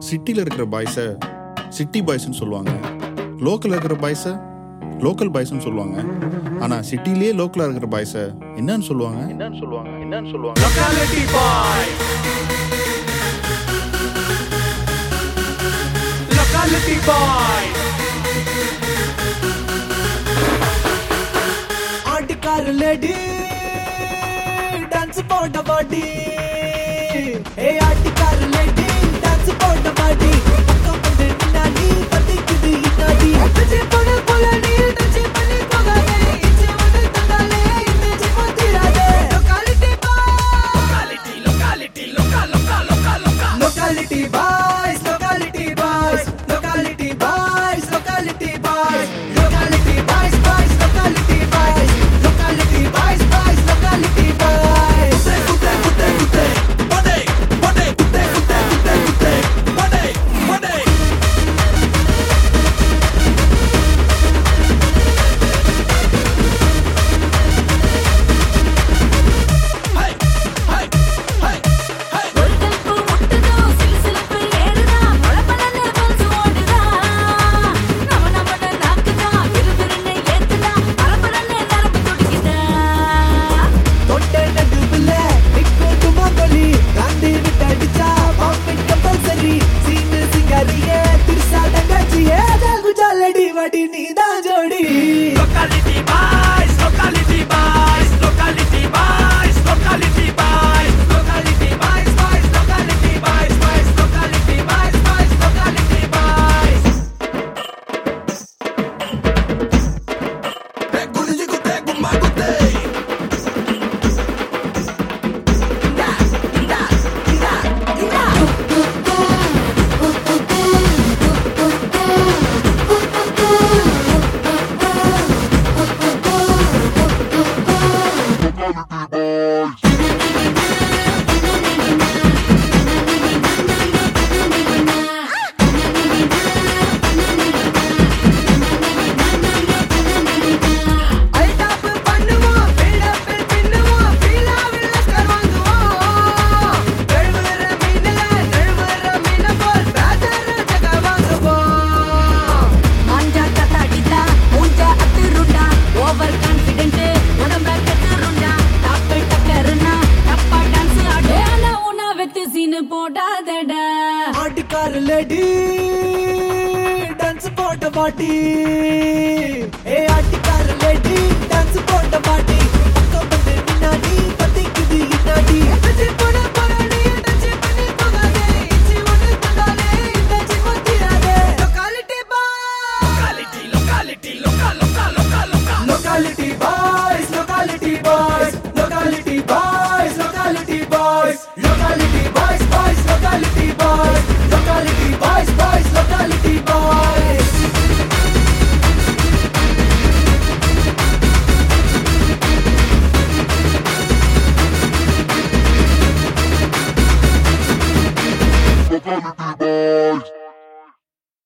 சிட்டியில் இருக்கிற பாய்ஸை சிட்டி பாய்ஸ்னு சொல்லுவாங்க லோக்கலில் இருக்கிற பாய்ஸை லோக்கல் பாய்ஸ்னு சொல்லுவாங்க ஆனால் சிட்டிலேயே லோக்கலாக இருக்கிற பாய்ஸை என்னன்னு சொல்லுவாங்க என்னன்னு சொல்லுவாங்க என்னன்னு சொல்லுவாங்க Locality boy. Locality boy. ஆட்டுக்கார லேடி டான்ஸ் போட்ட பாட்டி ஏ ஆட்டுக்கார லேடி டான்ஸ் போட்ட பாட்டி பக்கம் வந்து நின்னாடி பத்திக்குது இன்னாடி அச்சே போட போல நீ டச்சே பண்ணி போகாதே இச்சே வந்து தந்தாலே இந்த ஜீவ தீராதே லோகாலிட்டி பாய் லோகாலிட்டி லோகா லோகா லோகா லோகா locality boys locality boys locality boys locality boys locality boys boys locality boys locality boys boys locality boys குத்தே குத்தே குத்தே படே படே குத்தே குத்தே குத்தே குத்தே படே படே ஒரு கல்பு முட்டுதோ சிலுசிலுப்பு ஏறுதா பளபளன்னு பல்ஸ் ஓடுதா நம நமன நாக்குதா விறுவிறுன்னு ஏத்துதா பரபரன்னு நரம்பு துடிக்குதா தொட்ட நடுவுல நிக்கோட்டுமா தொலி காந்தி விட்டு அடிச்சா பாம்பெட் கம்பல்சரி சீனு சிங்காரியே திருசா தங்கச்சியே குஜாலடி வடி நீதான் ஜோடி Locality boys. Locality boys. Locality boys. Locality boys. Locality boys. Boys. Locality boys. Boys. Locality boys. Boys. Locality boys. Hey, குனிஞ்சு குத்தே, கும்மா குத்தே. அல்டாப் பண்ணுவோம் பில்டப் பின்னுவோம் பீலாவில் லஸ்கர் வாங்குவோம் கழுவுற மீனல கழுவுற மீன போல் பேதர் ஜக வாங்குவோம் மாஞ்சா கத்தாடிதா மூஞ்சா அத்துருண்டா ஓவர் கான்ஃபிடென்ட் உடம்ப கத்துருண்டா டாப்பு டக்கருனா டப்பா டான்ஸ் ஆடு ஆனா உனா வெத்து சீனு போடாதடா ஆட்டுக்கார லேடி டான்ஸ் போட்ட பாட்டி ஏ ஆட்டுக்கார லேடி டான்ஸ் போட்ட பாட்டி பக்கம் வந்து நின்னாடி பத்திக்குது இன்னாடி